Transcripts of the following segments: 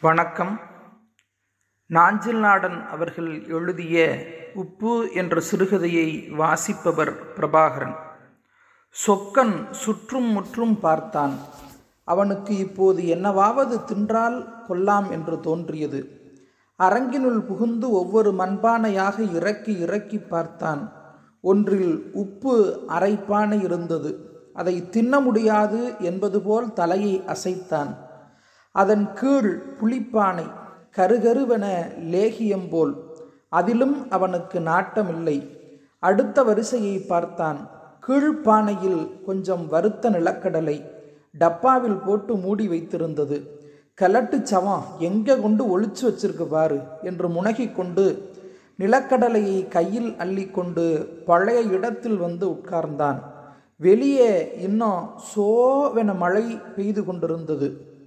வணக்கம் நாஞ்சில் நாடன் அவர்கள் எழுதிய உப்பு என்ற சிறுகதையை வாசிப்பவர் பிரபாகரன் சொக்கன் சுற்றும் முற்றும் பார்த்தான் அவனுக்கு இப்போது என்னவாவது தின்றால் கொல்லாம் என்று தோன்றியது அரங்கினுள் புகுந்து ஒவ்வொரு மண்பானையாக இறக்கி இறக்கி பார்த்தான் ஒன்றில் உப்பு அரைப்பானை இருந்தது அதை தின்ன முடியாது என்பது போல் தலையை அசைத்தான் அதன் கீழ் புளிப்பானை கருகருவென லேகியம் போல் அதிலும் அவனுக்கு நாட்டமில்லை அடுத்த வரிசையை பார்த்தான் கீழ்ப்பானையில் கொஞ்சம் வறுத்த நிலக்கடலை டப்பாவில் போட்டு மூடி வைத்திருந்தது கலட்டு சவம் எங்கே கொண்டு ஒளிச்சு வச்சிருக்கு பாரு என்று முனகிக் கொண்டு நிலக்கடலையை கையில் அள்ளிக்கொண்டு பழைய இடத்தில் வந்து உட்கார்ந்தான் வெளியே இன்னும் சோவென மழை பெய்து கொண்டிருந்தது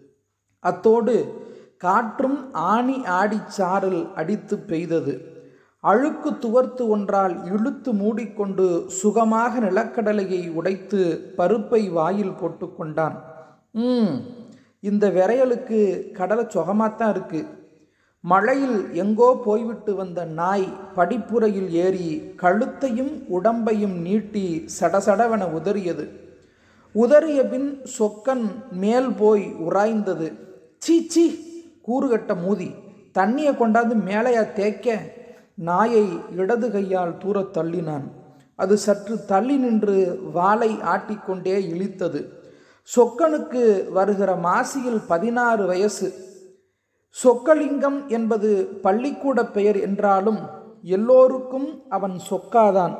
அத்தோடு காற்றும் ஆணி ஆடிச் சாரல் அடித்து பெய்தது அழுக்கு துவர்த்து ஒன்றால் இழுத்து மூடிக்கொண்டு சுகமாக நிலக்கடலையை உடைத்து பருப்பை வாயில் போட்டு கொண்டான் ம் இந்த விரையலுக்கு கடலை சுகமாத்தான் இருக்கு மழையில் எங்கோ போய்விட்டு வந்த நாய் படிப்புறையில் ஏறி கழுத்தையும் உடம்பையும் நீட்டி சடசடவென உதறியது உதறிய பின் சொக்கன் மேல் போய் உராய்ந்தது சீ சீ கூறுகட்ட மூதி தண்ணியை கொண்டாந்து மேலையா தேய்க்க நாயை இடது கையால் தூரத் தள்ளினான் அது சற்று தள்ளி நின்று வாளை ஆட்டிக்கொண்டே இழித்தது சொக்கனுக்கு வருகிற மாசியில் பதினாறு வயசு சொக்கலிங்கம் என்பது பள்ளிக்கூட பெயர் என்றாலும் எல்லோருக்கும் அவன் சொக்காதான்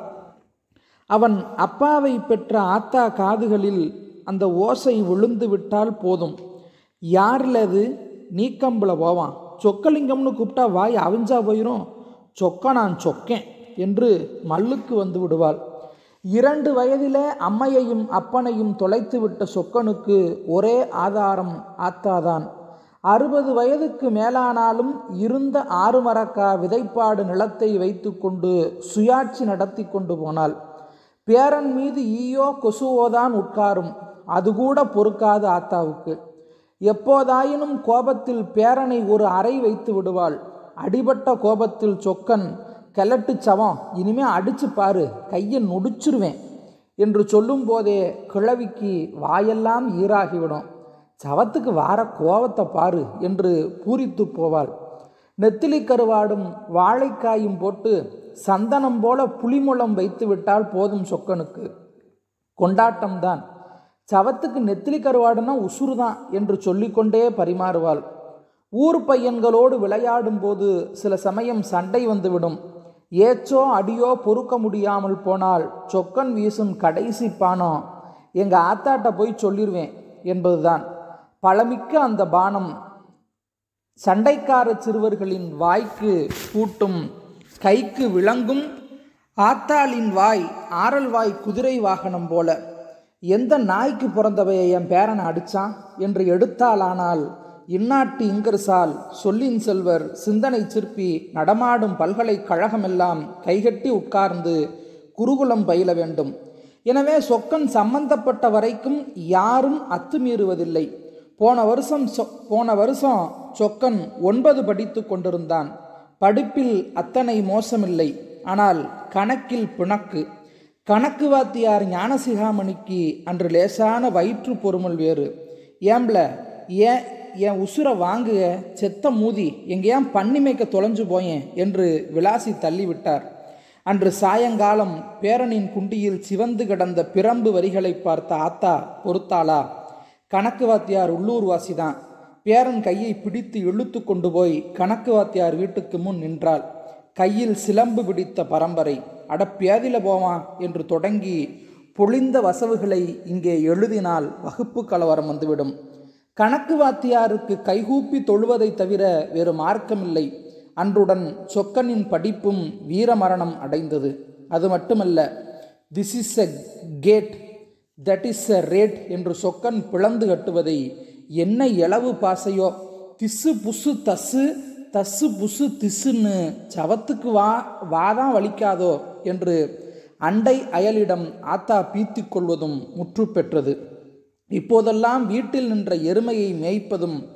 அவன் அப்பாவை பெற்ற ஆத்தா காதுகளில் அந்த ஓசை விழுந்து விட்டால் போதும் யாரில் அது நீக்கம்புல போவான் சொக்கலிங்கம்னு கூப்பிட்டா வாய் அவிஞ்சா போயிடும் சொக்க நான் சொக்கேன் என்று மல்லுக்கு வந்து விடுவாள் இரண்டு வயதிலே அம்மையையும் அப்பனையும் தொலைத்து விட்ட சொக்கனுக்கு ஒரே ஆதாரம் ஆத்தாதான் அறுபது வயதுக்கு மேலானாலும் இருந்த ஆறு மரக்கா விதைப்பாடு நிலத்தை வைத்துக்கொண்டு சுயாட்சி நடத்தி கொண்டு போனாள் பேரன் மீது ஈயோ கொசுவோதான் உட்காரும் அது கூட பொறுக்காது ஆத்தாவுக்கு எப்போதாயினும் கோபத்தில் பேரனை ஒரு அறை வைத்து விடுவாள் அடிபட்ட கோபத்தில் சொக்கன் கிழட்டு சவம் இனிமே அடிச்சு பாரு கையை நொடிச்சிருவேன் என்று சொல்லும் போதே கிழவிக்கு வாயெல்லாம் ஈராகிவிடும் சவத்துக்கு வார கோவத்தை பாரு என்று பூரித்து போவாள் நெத்திலி கருவாடும் வாழைக்காயும் போட்டு சந்தனம் போல புளிமுளம் வைத்து விட்டால் போதும் சொக்கனுக்கு கொண்டாட்டம்தான் சவத்துக்கு நெத்திலி கருவாடுனா உசுறு தான் என்று சொல்லிக்கொண்டே பரிமாறுவாள் ஊர் பையன்களோடு விளையாடும் போது சில சமயம் சண்டை வந்துவிடும் ஏச்சோ அடியோ பொறுக்க முடியாமல் போனால் சொக்கன் வீசும் கடைசி பானம் எங்கள் ஆத்தாட்ட போய் சொல்லிடுவேன் என்பதுதான் பழமிக்க அந்த பானம் சண்டைக்கார சிறுவர்களின் வாய்க்கு கூட்டும் கைக்கு விளங்கும் ஆத்தாளின் வாய் ஆரல் வாய் குதிரை வாகனம் போல எந்த நாய்க்கு பிறந்தவைய என் பேரனை அடிச்சான் என்று எடுத்தாலானால் இந்நாட்டு இங்கர்சால் சொல்லின் செல்வர் சிந்தனை சிற்பி நடமாடும் பல்கலைக்கழகமெல்லாம் கைகட்டி உட்கார்ந்து குருகுலம் பயில வேண்டும் எனவே சொக்கன் சம்பந்தப்பட்ட வரைக்கும் யாரும் அத்துமீறுவதில்லை போன வருஷம் சொ போன வருஷம் சொக்கன் ஒன்பது படித்து கொண்டிருந்தான் படிப்பில் அத்தனை மோசமில்லை ஆனால் கணக்கில் பிணக்கு கணக்கு வாத்தியார் ஞானசிகாமணிக்கு அன்று லேசான வயிற்று பொறுமல் வேறு ஏம்பல ஏன் என் உசுரை வாங்குக செத்த மூதி எங்கேயாம் பண்ணி மேய்க்க தொலைஞ்சு போயேன் என்று விளாசி தள்ளிவிட்டார் அன்று சாயங்காலம் பேரனின் குண்டியில் சிவந்து கிடந்த பிரம்பு வரிகளை பார்த்த ஆத்தா பொறுத்தாளா கணக்கு வாத்தியார் உள்ளூர் வாசிதான் பேரன் கையை பிடித்து இழுத்து கொண்டு போய் கணக்கு வாத்தியார் வீட்டுக்கு முன் நின்றாள் கையில் சிலம்பு பிடித்த பரம்பரை அட பேதில போவான் என்று தொடங்கி பொழிந்த வசவுகளை இங்கே எழுதினால் வகுப்பு கலவரம் வந்துவிடும் கணக்கு வாத்தியாருக்கு கைகூப்பி தொழுவதை தவிர வேறு மார்க்கமில்லை அன்றுடன் சொக்கனின் படிப்பும் வீரமரணம் அடைந்தது அது மட்டுமல்ல this is a cat that is a rat என்று சொக்கன் பிளந்து கட்டுவதை என்ன இளவு பாசையோ திசு புசு தசு தசு புசு திசுன்னு சவத்துக்கு வா வாதான் வலிக்காதோ என்று அண்டை அயலிடம் ஆத்தா பீத்தி கொள்வதும் முற்று பெற்றது இப்போதெல்லாம் வீட்டில் நின்ற எருமையை மேய்ப்பதும்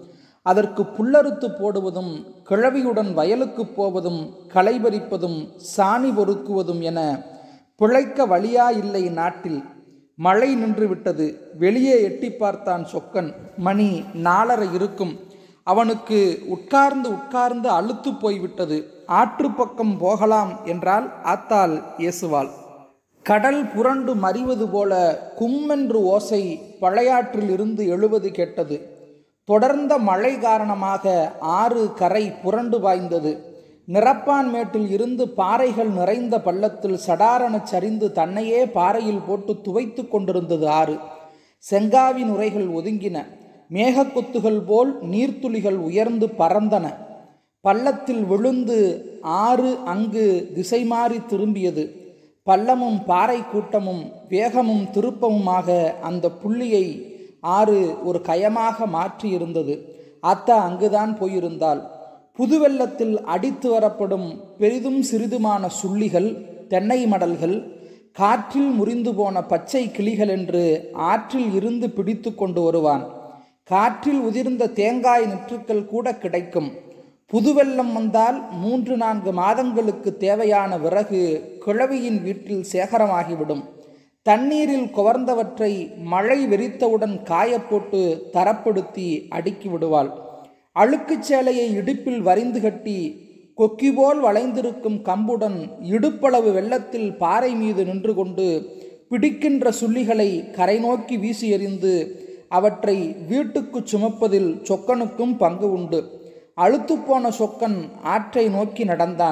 அதற்கு புல்லறுத்து போடுவதும் கிழவியுடன் வயலுக்கு போவதும் களை பறிப்பதும் சாணி பொறுக்குவதும் என பிழைக்க வழியா இல்லை நாட்டில் மழை நின்றுவிட்டது வெளியே எட்டி பார்த்தான் சொக்கன் மணி நாலரை இருக்கும் அவனுக்கு உட்கார்ந்து உட்கார்ந்து அழுத்து போய்விட்டது ஆற்று பக்கம் போகலாம் என்றால் ஆத்தாள் ஏசுவாள் கடல் புரண்டு மறிவது போல கும்மென்று ஓசை பழையாற்றில் இருந்து எழுவது கேட்டது தொடர்ந்த மழை காரணமாக ஆறு கரை புரண்டு பாய்ந்தது நிரப்பான் மேட்டில் இருந்து பாறைகள் நிறைந்த பள்ளத்தில் சடாரணச் சரிந்து தன்னையே பாறையில் போட்டு துவைத்து கொண்டிருந்தது ஆறு செங்காவி நுரைகள் ஒதுங்கின மேகக்கொத்துகள் போல் நீர்த்துளிகள் உயர்ந்து பறந்தன பள்ளத்தில் விழுந்து ஆறு அங்கு திசை மாறி திரும்பியது பள்ளமும் பாறை கூட்டமும் வேகமும் திருப்பமுமாக அந்த புள்ளியை ஆறு ஒரு கயமாக மாற்றியிருந்தது அத்தா அங்குதான் போயிருந்தாள் புது வெள்ளத்தில் அடித்து வரப்படும் பெரிதும் சிறிதுமான சுள்ளிகள் தென்னை மடல்கள் காற்றில் முறிந்து போன பச்சை கிளிகள் என்று ஆற்றில் இருந்து பிடித்து கொண்டு வருவான் காற்றில் உதிர்ந்த தேங்காய் நெற்றுக்கள் கூட கிடைக்கும் புது வெள்ளம் வந்தால் மூன்று நான்கு மாதங்களுக்கு தேவையான விறகு கிழவியின் வீட்டில் சேகரமாகிவிடும் தண்ணீரில் குவர்ந்தவற்றை மழை வெறித்தவுடன் காயப்போட்டு தரப்படுத்தி அடுக்கி விடுவாள் அழுக்குச் சேலையை இடுப்பில் வரிந்து கட்டி கொக்கி போல் வளைந்திருக்கும் கம்புடன் இடுப்பளவு வெள்ளத்தில் பாறை மீது நின்று கொண்டு பிடிக்கின்ற சுள்ளிகளை கரை நோக்கி வீசி எறிந்து அவற்றை வீட்டுக்கு சுமப்பதில் சொக்கனுக்கும் பங்கு உண்டு அழுத்துப்போன சொக்கன் ஆற்றை நோக்கி நடந்தான்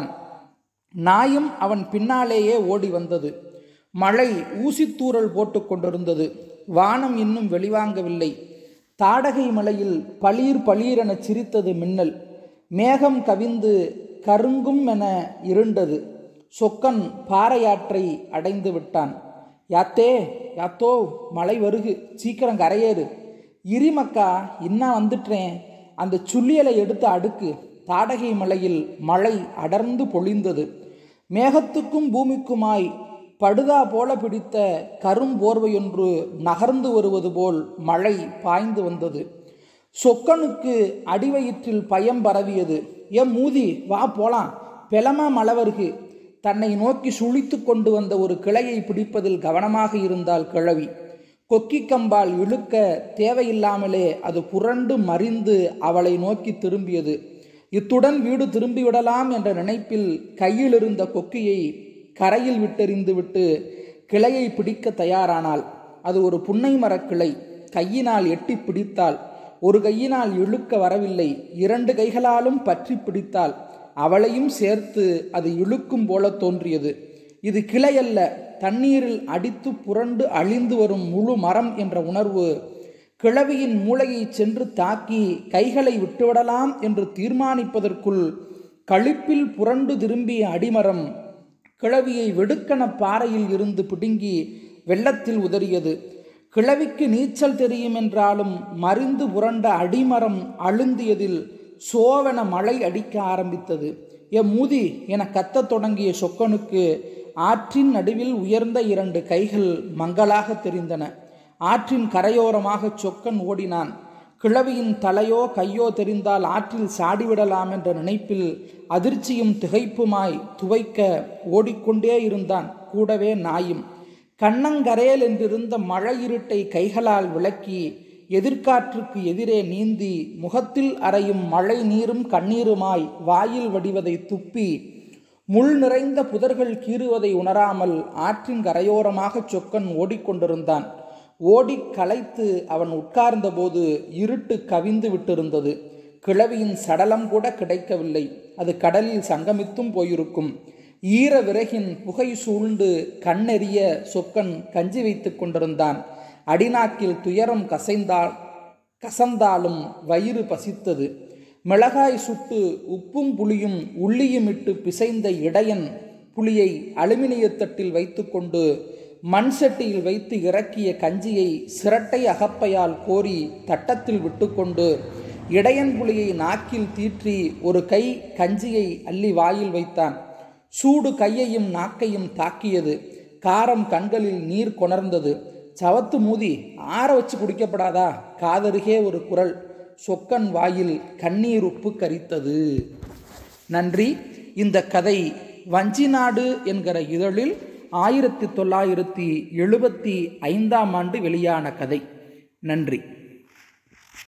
நாயும் அவன் பின்னாலேயே ஓடி வந்தது மழை ஊசித்தூறல் போட்டு கொண்டிருந்தது வானம் இன்னும் வெளிவாங்கவில்லை தாடகை மலையில் பளீர் பளீரென சிரித்தது மின்னல் மேகம் கவிந்து கருங்கும் என இருண்டது சொக்கன் பாறையாற்றை அடைந்து விட்டான் யாத்தே யாத்தோ மழை வருகு சீக்கிரம் கரையேறு இரிமக்கா இன்னும் வந்துட்டேன் அந்த சுள்ளியலை எடுத்து அடுக்கு தாடகை மலையில் மழை அடர்ந்து பொழிந்தது மேகத்துக்கும் பூமிக்குமாய் படுதா போல பிடித்த கரும்போர்வையொன்று நகர்ந்து வருவது போல் மழை பாய்ந்து வந்தது சொக்கனுக்கு அடிவயிற்றில் பயம் பரவியது ஏ மூதி வா போலாம் பெலமா மலவர்கு தன்னை நோக்கி சுழித்து கொண்டு வந்த ஒரு கிளையை பிடிப்பதில் கவனமாக இருந்தால் கிழவி கொக்கி கம்பால் இழுக்க தேவையில்லாமலே அது புரண்டு மறிந்து அவளை நோக்கி திரும்பியது இத்துடன் வீடு திரும்பிவிடலாம் என்ற நினைப்பில் கையில் இருந்த கொக்கியை கரையில் விட்டெறிந்து விட்டு கிளையை பிடிக்க தயாரானாள் அது ஒரு புன்னை மரக்கிளை கையினால் எட்டி பிடித்தாள் ஒரு கையினால் இழுக்க வரவில்லை இரண்டு கைகளாலும் பற்றி பிடித்தாள் அவளையும் சேர்த்து அது இழுக்கும் போல தோன்றியது இது கிளை அல்ல தண்ணீரில் அடித்து புரண்டு அழிந்து வரும் முழு மரம் என்ற உணர்வு கிழவியின் மூளையை சென்று தாக்கி கைகளை விட்டுவிடலாம் என்று தீர்மானிப்பதற்குள் களிப்பில் புரண்டு திரும்பிய அடிமரம் கிழவியை வெடுக்கன பாறையில் இருந்து பிடுங்கி வெள்ளத்தில் உதறியது கிழவிக்கு நீச்சல் தெரியும் என்றாலும் மறிந்து புரண்ட அடிமரம் அழுந்தியதில் சோவென மழை அடிக்க ஆரம்பித்தது எ மூதி என கத்தத் தொடங்கிய சொக்கனுக்கு ஆற்றின் நடுவில் உயர்ந்த இரண்டு கைகள் மங்களாக தெரிந்தன ஆற்றின் கரையோரமாக சொக்கன் ஓடினான் கிழவியின் தலையோ கையோ தெரிந்தால் ஆற்றில் சாடிவிடலாம் என்ற நினைப்பில் அதிர்ச்சியும் திகைப்புமாய் துவைக்க ஓடிக்கொண்டே இருந்தான் கூடவே நாயும் கண்ணங்கரையல் என்றிருந்த மழை இருட்டை கைகளால் விளக்கி எதிர்காற்றுக்கு எதிரே நீந்தி முகத்தில் அறையும் மழை நீரும் கண்ணீருமாய் வாயில் வடிவதை துப்பி முள் நிறைந்த புதர்கள் கீறுவதை உணராமல் ஆற்றின் கரையோரமாக சொக்கன் ஓடிக்கொண்டிருந்தான் ஓடி களைத்து அவன் உட்கார்ந்தபோது இருட்டு கவிந்து விட்டிருந்தது கிழவியின் சடலம் கூட கிடைக்கவில்லை அது கடலில் சங்கமித்தும் போயிருக்கும் ஈர விறகின் புகை சூழ்ந்து கண்ணெறிய சொக்கன் கஞ்சி வைத்து கொண்டிருந்தான் அடிநாக்கில் துயரம் கசைந்தால் கசந்தாலும் வயிறு பசித்தது மிளகாய் சுட்டு உப்பும் புளியும் உள்ளியும் இட்டு பிசைந்த இடையன் புளியை அலுமினியத்தட்டில் வைத்துக்கொண்டு மண் சட்டியில் வைத்து இறக்கிய கஞ்சியை சிரட்டை அகப்பையால் கோரி தட்டத்தில் விட்டுக்கொண்டு இடையன் புளியை நாக்கில் தீற்றி ஒரு கை கஞ்சியை அள்ளி வாயில் வைத்தான் சூடு கையையும் நாக்கையும் தாக்கியது காரம் கண்களில் நீர் கொணர்ந்தது சவத்து மூதி ஆற வச்சு குடிக்கப்படாதா காதருகே ஒரு குரல் சொக்கன் வாயில் கண்ணீர் உப்பு கரித்தது நன்றி இந்த கதை வஞ்சிநாடு என்கிற இதழில் ஆயிரத்தி தொள்ளாயிரத்தி எழுபத்தி ஐந்தாம் ஆண்டு வெளியான கதை நன்றி